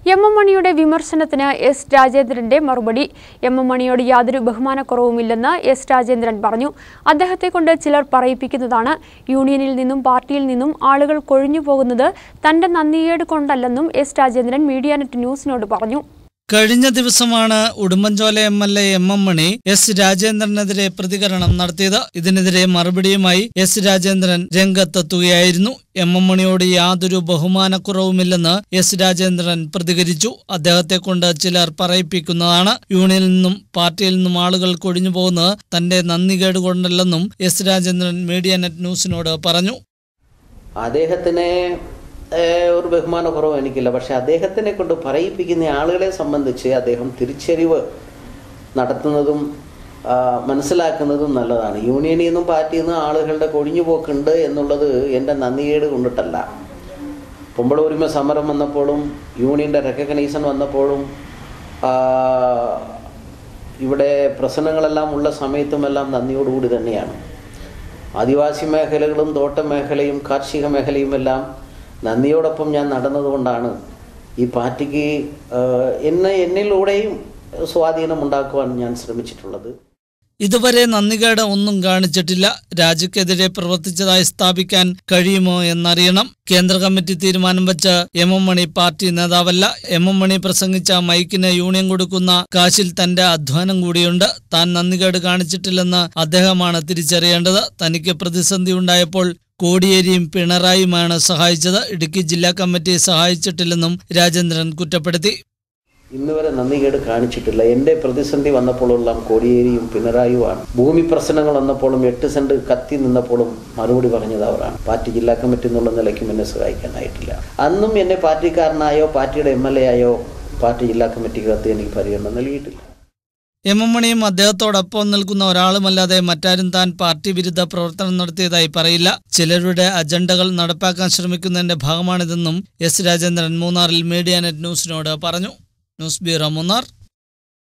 M M മണിയുടെ വിമർശനത്തിന് S രാജേന്ദ്രന്റെ മറുപടി എം എം മണിയോട് യാതൊരു ബഹുമാനക്കുറവുമില്ലെന്ന് എസ് രാജേന്ദ്രൻ പറഞ്ഞു അദ്ദേഹത്തെ കൊണ്ട് ചിലർ പറയിപ്പിക്കുന്നതാണ് യൂണിയനിൽ നിന്നും പാർട്ടിയിൽ നിന്നും ആളുകൾ കൊഴിഞ്ഞു പോകുന്നത് തന്റെ നന്ദിയേട് കൊണ്ടല്ലെന്നും എസ് രാജേന്ദ്രൻ മീഡിയാനെറ്റ് ന്യൂസിനോട് പറഞ്ഞു കഴിഞ്ഞ ദിവസമാണ് Udumbanchola M L A M M Mani S രാജേന്ദ്രനെതിരെ പ്രതികരണം നടത്തിയത് ഇതിനെതിരെ മറുപടിയുമായി എസ് രാജേന്ദ്രൻ രംഗത്തെത്തുകയായിരുന്നു എം എം മണിയോട് യാതൊരു ബഹുമാനക്കുറവുമില്ലെന്ന് എസ് രാജേന്ദ്രൻ പ്രതികരിച്ചു അദ്ദേഹത്തെ കൊണ്ട് ചിലർ പറയിപ്പിക്കുന്നതാണ് യൂണിയനിൽ നിന്നും പാർട്ടിയിൽ നിന്നും ആളുകൾ കൊഴിഞ്ഞു പോകുന്നത് തന്റെ നന്ദികേട് കൊണ്ടല്ലെന്നും എസ് രാജേന്ദ്രൻ മീഡിയ നെറ്റ് ന്യൂസിനോട് പറഞ്ഞു അദ്ദേഹത്തിനെ ഏഹ്, ഒരു ബഹുമാനക്കുറവ് എനിക്കില്ല പക്ഷെ അദ്ദേഹത്തിനെ കൊണ്ട് പറയിപ്പിക്കുന്ന ആളുകളെ സംബന്ധിച്ച് അദ്ദേഹം തിരിച്ചറിവ് നടത്തുന്നതും ആ, മനസ്സിലാക്കുന്നതും നല്ലതാണ് യൂണിയനിൽ നിന്നും പാർട്ടിയിൽ നിന്നും ആളുകളുടെ കൊഴിഞ്ഞുപോക്കുണ്ട് എന്നുള്ളത് എൻ്റെ നന്ദികേട് കൊണ്ടിട്ടല്ല കുമ്പളൂരിമ സമരം വന്നപ്പോഴും യൂണിയൻ്റെ റെക്കഗ്നൈസൺ വന്നപ്പോഴും ആ, ഇവിടെ പ്രശ്നങ്ങളെല്ലാം ഉള്ള സമയത്തുമെല്ലാം നന്ദിയോടുകൂടി തന്നെയാണ് ആദിവാസി മേഖലകളും തോട്ട മേഖലയും കാർഷിക മേഖലയും എല്ലാം നന്ദിയോടൊപ്പം ഞാൻ നടന്നതുകൊണ്ടാണ് ഈ പാർട്ടിക്ക് ആ, എന്നെ എന്നിലൂടെയും സ്വാധീനം ഉണ്ടാക്കുവാൻ ഞാൻ ശ്രമിച്ചിട്ടുള്ളത് ഇതുവരെ നന്ദികേട് ഒന്നും കാണിച്ചിട്ടില്ല രാജുക്കെതിരെ പ്രവർത്തിച്ചതായി സ്ഥാപിക്കാൻ കഴിയുമോ എന്നറിയണം കേന്ദ്ര കമ്മിറ്റി തീരുമാനം വെച്ച് എം എം മണി പാർട്ടി നേതാവല്ല എം എം മണി പ്രസംഗിച്ച മൈക്കിന് യൂണിയൻ കൊടുക്കുന്ന കാശിൽ തന്റെ അധ്വാനം കൂടിയുണ്ട് താൻ നന്ദികേട് കാണിച്ചിട്ടില്ലെന്ന് അദ്ദേഹമാണ് തിരിച്ചറിയേണ്ടത് തനിക്ക് പ്രതിസന്ധി ഉണ്ടായപ്പോൾ കോടിയേരിയും പിണറായിയുമാണ് സഹായിച്ചത് ഇടുക്കി ജില്ലാ കമ്മിറ്റി സഹായിച്ചിട്ടില്ലെന്നും രാജേന്ദ്രൻ കുറ്റപ്പെടുത്തി ഇന്ന് വരെ നന്ദികേട് കാണിച്ചിട്ടില്ല എൻ്റെ പ്രതിസന്ധി വന്നപ്പോഴെല്ലാം കോടിയേരിയും പിണറായിയുമാണ് ഭൂമി പ്രശ്നങ്ങൾ വന്നപ്പോഴും എട്ട് സെന്റ് കത്തി നിന്നപ്പോഴും മറുപടി പറഞ്ഞത് അവരാണ് പാർട്ടി ജില്ലാ കമ്മിറ്റി എന്നുള്ള നിലയ്ക്കും എന്നെ സഹായിക്കാനായിട്ടില്ല അന്നും എന്നെ പാർട്ടിക്കാരനായോ പാർട്ടിയുടെ എം എൽ എ ആയോ പാർട്ടി ജില്ലാ കമ്മിറ്റിക്കകത്ത് എനിക്ക് പരിഗണന നൽകിയിട്ടില്ല എം എം മണിയും അദ്ദേഹത്തോടൊപ്പം നിൽക്കുന്ന ഒരാളുമല്ലാതെ മറ്റാരും താൻ പാർട്ടി വിരുദ്ധ പ്രവർത്തനം നടത്തിയതായി പറയില്ല ചിലരുടെ അജണ്ടകൾ നടപ്പാക്കാൻ ശ്രമിക്കുന്നതിന്റെ ഭാഗമാണിതെന്നും എസ് രാജേന്ദ്രൻ മൂന്നാറിൽ മീഡിയ നെറ്റ് ന്യൂസിനോട് പറഞ്ഞു ന്യൂസ് ബ്യൂറോ മൂന്നാർ